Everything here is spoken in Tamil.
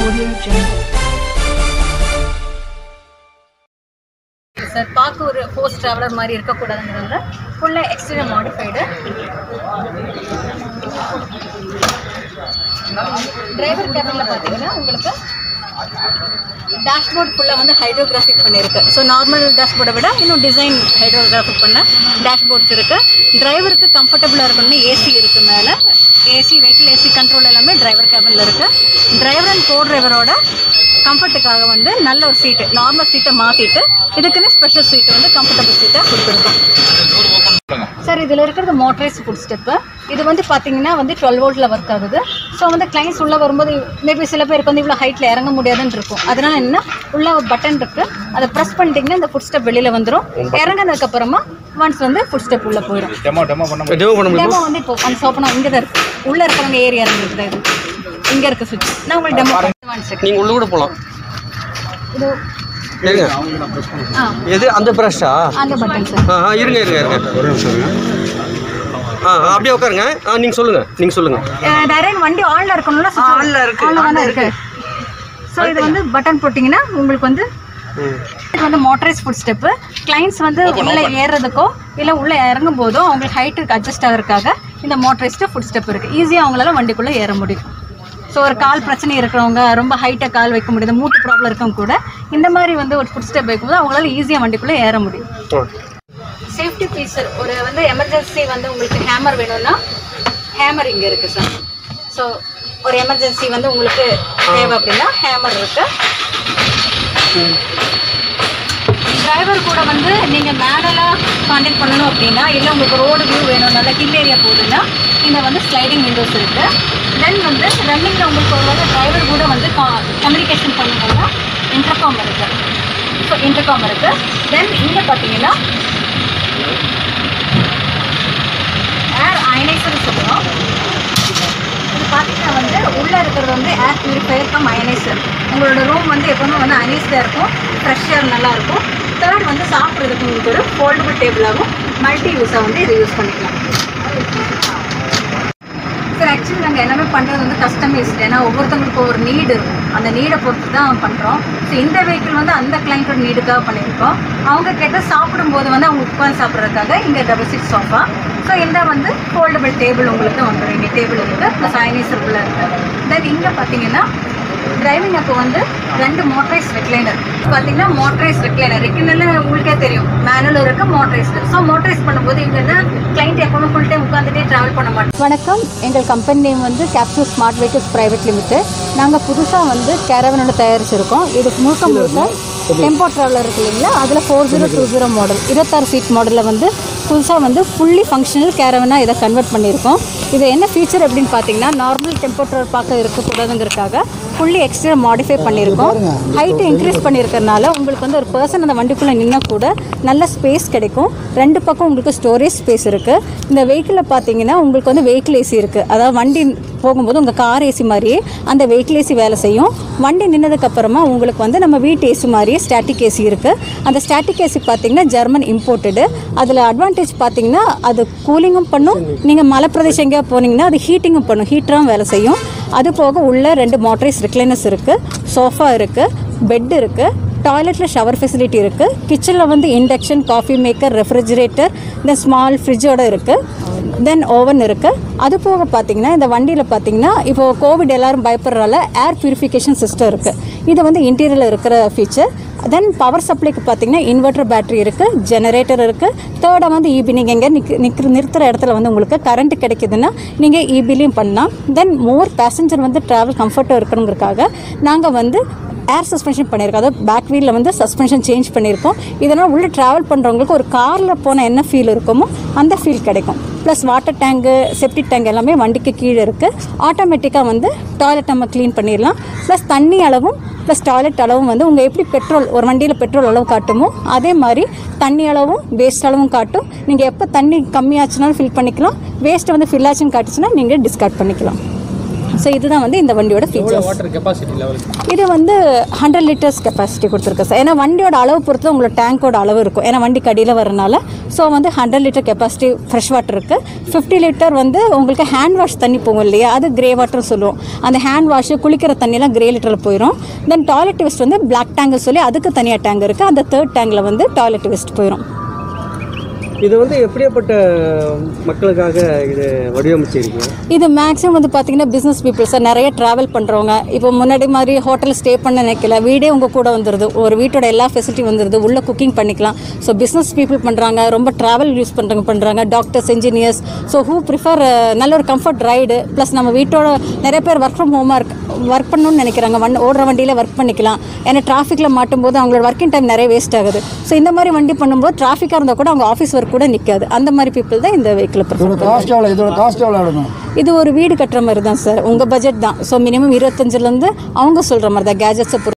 Audio Jungle. சார் பார்க்க ஒரு போஸ்ட் ட்ராவலர் மாதிரி இருக்கக்கூடாதுங்கிறதுல ஃபுல்லாக எக்ஸ்டீரியர் மாடிஃபைடு டிரைவர் கேபினில் பார்த்தீங்கன்னா உங்களுக்கு டேஷ்போர்ட் ஃபுல்லாக வந்து ஹைட்ரோகிராஃபிக் பண்ணியிருக்கு ஸோ நார்மல் டேஷ்போர்டை விட இன்னும் டிசைன் ஹைட்ரோகிராஃபிக் பண்ண டேஷ்போர்ட்ஸ் இருக்குது டிரைவருக்கு கம்ஃபர்டபுளாக இருக்கணும்னு ஏசி இருக்கு மேலே ஏசி வெஹிக்கிள் ஏசி கண்ட்ரோல் எல்லாமே டிரைவர் கேபினில் இருக்குது டிரைவர் அண்ட் கோ டிரைவரோட கம்ஃபர்ட்டுக்காக வந்து நல்ல ஒரு சீட்டு நார்மல் சீட்டை மாற்றிட்டு இதுக்குன்னு ஸ்பெஷல் சீட்டு வந்து கம்ஃபர்டபுள் சீட்டை கொடுத்துருக்கோம் சார் இதில் இருக்கிறது மோட்டரைஸ் ஃபுட் ஸ்டெப்பு இது வந்து பார்த்தீங்கன்னா வந்து டுவெல் வோல்ட்டில் ஒர்க் ஆகுது ஸோ வந்து கிளைண்ட்ஸ் உள்ளே வரும்போது மேபி சில பேருக்கு வந்து இவ்வளோ ஹைட்டில் இறங்க முடியாதுன்னு இருக்கும் அதனால என்ன உள்ள ஒரு பட்டன் இருக்குது அதை ப்ரெஸ் பண்ணிட்டீங்கன்னா இந்த ஃபுட் ஸ்டெப் வெளியில் வந்துடும் இறங்கினதுக்கு அப்புறமா ஒன்ஸ் வந்து ஃபுட் ஸ்டெப் உள்ளே போயிடும் டெமோ டெமோ பண்ண முடியும் டெமோ பண்ண முடியுமா டெமோ வந்து இப்போ அந்த சோப்பனா இங்கே தான் இருக்குது உள்ளே இருக்கிறவங்க ஏறி இறங்கிட்டு இது இங்கே இருக்க சுவிட்ச் நான் உங்களுக்கு டெமோ ஒன் செகண்ட் நீங்கள் உள்ள கூட போகலாம் இது இருங்க ஆ எது அந்த ப்ரஷ்ஷா அந்த பட்டன் சார் ஆ ஆ, இருங்க இருங்க இருங்க ஆ ஆ, அப்படியே உட்காருங்க ஆ நீங்கள் சொல்லுங்கள் நீங்கள் சொல்லுங்கள் டைரக்ட் வண்டி ஆன்ல இருக்கணும்ல ஆன்ல இருக்கு ஆன்ல இருக்கு ஸோ இது வந்து பட்டன் போட்டிங்கன்னா உங்களுக்கு வந்து இது வந்து மோட்டரைஸ் ஃபுட் ஸ்டெப்பு கிளைண்ட்ஸ் வந்து உள்ள ஏறுறதுக்கோ இல்லை உள்ள இறங்கும் போதோ அவங்களுக்கு ஹைட்டுக்கு அட்ஜஸ்ட் ஆகிறதுக்காக இந்த மோட்டரைஸ்டு ஃபுட் ஸ்டெப் இருக்கு ஈஸியாக அவங்களால வண்டிக்குள்ளே ஏற முடியும் ஸோ ஒரு கால் பிரச்சனை இருக்கிறவங்க ரொம்ப ஹைட்டாக கால் வைக்க முடியாது மூட்டு ப்ராப்ளம் இருக்கவங்க கூட இந்த மாதிரி வந்து ஒரு ஃபுட் ஸ்டெப் வைக்கும்போது அவங்களால ஈஸியாக வண்டிக்குள்ளே ஏற முடியும் ஓகே சேஃப்டி ஃபீச்சர் ஒரு வந்து எமர்ஜென்சி வந்து உங்களுக்கு ஹேமர் வேணும்னா ஹேமர் இங்கே இருக்குது சார் ஸோ ஒரு எமர்ஜென்சி வந்து உங்களுக்கு தேவை அப்படின்னா ஹேமர் இருக்கு டிரைவர் கூட வந்து நீங்கள் மேனலாக கான்டாக்ட் பண்ணணும் அப்படின்னா இல்லை உங்களுக்கு ரோடு வியூ வேணும் நல்ல ஹில் ஏரியா போகுதுன்னா இந்த வந்து ஸ்லைடிங் விண்டோஸ் இருக்குது தென் வந்து ரன்னிங்கில் உங்களுக்கு ஒரு வேளை டிரைவர் கூட வந்து கம்யூனிகேஷன் பண்ணணும்னா இன்டர்காம் இருக்குது ஸோ இன்டர்காம் இருக்குது தென் இங்கே பார்த்தீங்கன்னா ஏர் அயனைசர் சொல்லுவோம் இது பார்த்தீங்கன்னா வந்து உள்ளே இருக்கிறது வந்து ஏர் பியூரிஃபையர் கம் அயனைசர் உங்களோட ரூம் வந்து எப்பவுமே வந்து அயனைஸ்டாக இருக்கும் ஃப்ரெஷ் ஏர் நல்லா இருக்கும் தேர்ட் வந்து சாப்பிட்றதுக்கு உங்களுக்கு ஒரு ஃபோல்டபுள் டேபிளாகவும் மல்டி யூஸாக வந்து இதை யூஸ் பண்ணிக்கலாம் சார் ஆக்சுவலி நாங்கள் எல்லாமே பண்ணுறது வந்து கஸ்டமைஸ்ட் ஏன்னா ஒவ்வொருத்தவங்களுக்கு ஒரு நீடு இருக்கும் அந்த நீடை பொறுத்து தான் பண்ணுறோம் ஸோ இந்த வெஹிக்கிள் வந்து அந்த கிளைண்ட்டோட நீடுக்காக பண்ணியிருக்கோம் அவங்க கேட்ட சாப்பிடும்போது வந்து அவங்க உட்காந்து சாப்பிட்றதுக்காக இங்கே டபுள் சீட் சோஃபா ஸோ இந்த வந்து ஃபோல்டபுள் டேபிள் உங்களுக்கு வந்துடும் இங்கே டேபிள் இருக்குது ப்ளஸ் அயனைசர் உள்ள இருக்குது தென் இங்கே பார்த்தீங்கன்னா டிரைவிங் அப்போ வந்து ரெண்டு மோட்டரைஸ் ரெக்லைனர் பார்த்தீங்கன்னா மோட்டரைஸ் ரெக்லைனர் ரெக்லைனர் உங்களுக்கே தெரியும் மேனுவல் இருக்குது மோட்டரைஸ்டு ஸோ மோட்டரைஸ் பண்ணும்போது இங்கே வந்து கிளைண்ட் எப்பவுமே ஃபுல் டைம் உட்காந்துட்டே ட்ராவல் பண்ண மாட்டோம் வணக்கம் எங்கள் கம்பெனி நேம் வந்து capsule smart vehicles private limited நாங்கள் புதுசாக வந்து கேரவனோட தயாரிச்சிருக்கோம் இது முழுக்க முழுக்க டெம்போ ட்ராவலர் இருக்கு இல்லைங்களா அதில் four zero two zero model இருபத்தாறு சீட் மாடலில் வந்து புதுசாக வந்து ஃபுல்லி ஃபங்க்ஷனல் கேரவனாக இதை கன்வெர்ட் பண்ணியிருக்கோம் இது என்ன ஃபீச்சர் அப்படின்னு பார்த்தீங்கன்னா நார்மல் டெம்போ ட்ராவல் பார்க்க இருக்கக்கூடாதுங்கிறதுக்காக ஃபுல்லி எக்ஸ்ட்ரா மாடிஃபை பண்ணியிருக்கோம் ஹைட்டை இன்க்ரீஸ் பண்ணியிருக்கறனால உங்களுக்கு வந்து ஒரு பர்சன் அந்த வண்டிக்குள்ளே நின்னா கூட நல்ல ஸ்பேஸ் கிடைக்கும் ரெண்டு பக்கம் உங்களுக்கு ஸ்டோரேஜ் ஸ்பேஸ் இருக்குது இந்த வெஹிக்கிளில் பார்த்தீங்கன்னா உங்களுக்கு வந்து வெஹிக்கிள் ஏசி இருக்குது அதாவது வண்டி போகும்போது உங்கள் கார் ஏசி மாதிரியே அந்த வெஹிக்கிள் ஏசி வேலை செய்யும் வண்டி நின்னதுக்கப்புறமா உங்களுக்கு வந்து நம்ம வீட்டு ஏசி மாதிரியே ஸ்டாட்டிக் ஏசி இருக்குது அந்த ஸ்டாட்டிக் ஏசி பார்த்தீங்கன்னா ஜெர்மன் இம்போர்ட்டடு அதில் அட்வான்டேஜ் பார்த்தீங்கன்னா அது கூலிங்கும் பண்ணும் நீங்கள் மலை பிரதேசம் எங்கேயா போனீங்கன்னா அது ஹீட்டிங்கும் பண்ணும் ஹீட்டராகவும் வேலை செய்யும் அது போக உள்ள ரெண்டு மோட்டரைஸ் ரிக்ளைனர்ஸ் இருக்குது சோஃபா இருக்குது பெட் இருக்குது டாய்லெட்டில் ஷவர் ஃபெசிலிட்டி இருக்குது கிச்சனில் வந்து induction coffee maker refrigerator then small ஃப்ரிட்ஜோட இருக்குது தென் ஓவன் இருக்குது அது போக பார்த்தீங்கன்னா இந்த வண்டியில் பார்த்தீங்கன்னா இப்போ கோவிட் எல்லாரும் பயப்படுறதால ஏர் பியூரிஃபிகேஷன் சிஸ்டம் இருக்குது இது வந்து இன்டீரியரில் இருக்கிற ஃபீச்சர் தென் பவர் சப்ளைக்கு பார்த்தீங்கன்னா இன்வெர்டர் பேட்டரி இருக்குது ஜெனரேட்டர் இருக்குது தேர்டாக வந்து இபி நீங்கள் எங்கே நிக் நிற்கிற நிறுத்துகிற இடத்துல வந்து உங்களுக்கு கரண்ட் கிடைக்குதுன்னா நீங்கள் இபிலையும் பண்ணலாம் தென் மோர் பேசஞ்சர் வந்து ட்ராவல் கம்ஃபர்ட்டாக இருக்கணுங்கிறதுக்காக நாங்கள் வந்து ஏர் சஸ்பென்ஷன் பண்ணியிருக்கோம் அதாவது பேக் வீலில் வந்து சஸ்பென்ஷன் சேஞ்ச் பண்ணியிருக்கோம் இதனால் உள்ளே ட்ராவல் பண்ணுறவங்களுக்கு ஒரு காரில் போன என்ன ஃபீல் இருக்குமோ அந்த ஃபீல் கிடைக்கும் plus water tank septic tank எல்லாமே வண்டிக்கு கீழே இருக்குது ஆட்டோமேட்டிக்காக வந்து டாய்லெட் நம்ம க்ளீன் பண்ணிடலாம் ப்ளஸ் தண்ணி அளவும் ப்ளஸ் டாய்லெட் அளவும் வந்து உங்கள் எப்படி பெட்ரோல் ஒரு வண்டியில் பெட்ரோல் அளவு காட்டுமோ அதே மாதிரி தண்ணி அளவும் வேஸ்ட் அளவும் காட்டும் நீங்கள் எப்போ தண்ணி கம்மியாச்சுனாலும் ஃபில் பண்ணிக்கலாம் வேஸ்ட்டை வந்து ஃபில் ஆச்சுன்னு காட்டுச்சுன்னா நீங்கள் டிஸ்கார்ட் பண்ணிக்கலாம் ஸோ இதுதான் வந்து இந்த வண்டியோட ஃபீச்சர்ஸ் வாட்டர் கெப்பாசிட்டி லெவல் இது வந்து ஹண்ட்ரட் லிட்டர்ஸ் கெப்பாசிட்டி கொடுத்துருக்கு சார் ஏன்னா வண்டியோட அளவு பொறுத்து உங்களோட டேங்கோட அளவு இருக்கும் ஏன்னா வண்டி கடியில் வரனால ஸோ வந்து hundred litre capacity fresh water இருக்குது ஃபிஃப்டி லிட்டர் வந்து உங்களுக்கு ஹேண்ட் வாஷ் தண்ணி போகும் இல்லையா அது கிரே வாட்டர் சொல்லுவோம் அந்த ஹேண்ட் வாஷ் குளிக்கிற தண்ணியெல்லாம் கிரே லிட்டரில் போயிடும் தென் டாய்லெட் வேஸ்ட் வந்து பிளாக் டேங்க் சொல்லி அதுக்கு தனியாக டேங்க் இருக்குது அந்த தேர்ட் டேங்கில் வந்து டாய்லெட் வேஸ்ட் போயிடும் இது வந்து எப்படியாப்பட்ட மக்களுக்காக இது வடிவமைச்சிருக்கீங்க இது மேக்ஸிமம் வந்து பார்த்தீங்கன்னா பிஸ்னஸ் பீப்புள் சார் நிறைய ட்ராவல் பண்ணுறவங்க இப்போ முன்னாடி மாதிரி ஹோட்டல் ஸ்டே பண்ண நினைக்கல வீடே உங்கள் கூட வந்துடுது ஒரு வீட்டோட எல்லா ஃபெசிலிட்டி வந்துடுது உள்ளே குக்கிங் பண்ணிக்கலாம் ஸோ பிஸ்னஸ் பீப்புள் பண்ணுறாங்க ரொம்ப ட்ராவல் யூஸ் பண்ணுறவங்க பண்ணுறாங்க doctors engineers so who prefer நல்ல ஒரு கம்ஃபர்ட் ரைடு ப்ளஸ் நம்ம வீட்டோட நிறைய பேர் ஒர்க் ஃப்ரம் ஹோமாக இருக்கு ஒர்க் பண்ணணும்னு நினைக்கிறாங்க வண்டி ஓடுற வண்டியில் ஒர்க் பண்ணிக்கலாம் ஏன்னா டிராஃபிக்கில் மாட்டும் போது அவங்களோட ஒர்க்கிங் டைம் நிறைய வேஸ்ட் ஆகுது ஸோ இந்த மாதிரி வண்டி பண்ணும்போது டிராஃபிக்காக இருந்தால் கூட அவங்க ஆஃபீஸ் ஒர்க் கூட நிற்காது அந்த மாதிரி பீப்புள் தான் இந்த வெஹிக்கிள் ப்ரிஃபர் இதோட காஸ்ட் எவ்வளோ இதோட காஸ்ட் எவ்வளோ ஆகும் இது ஒரு வீடு கட்டுற மாதிரி தான் சார் உங்கள் பட்ஜெட் தான் ஸோ மினிமம் இருபத்தஞ்சிலேருந்து அவங்க சொல்கிற மாதிரி தான் கேஜெட்ஸை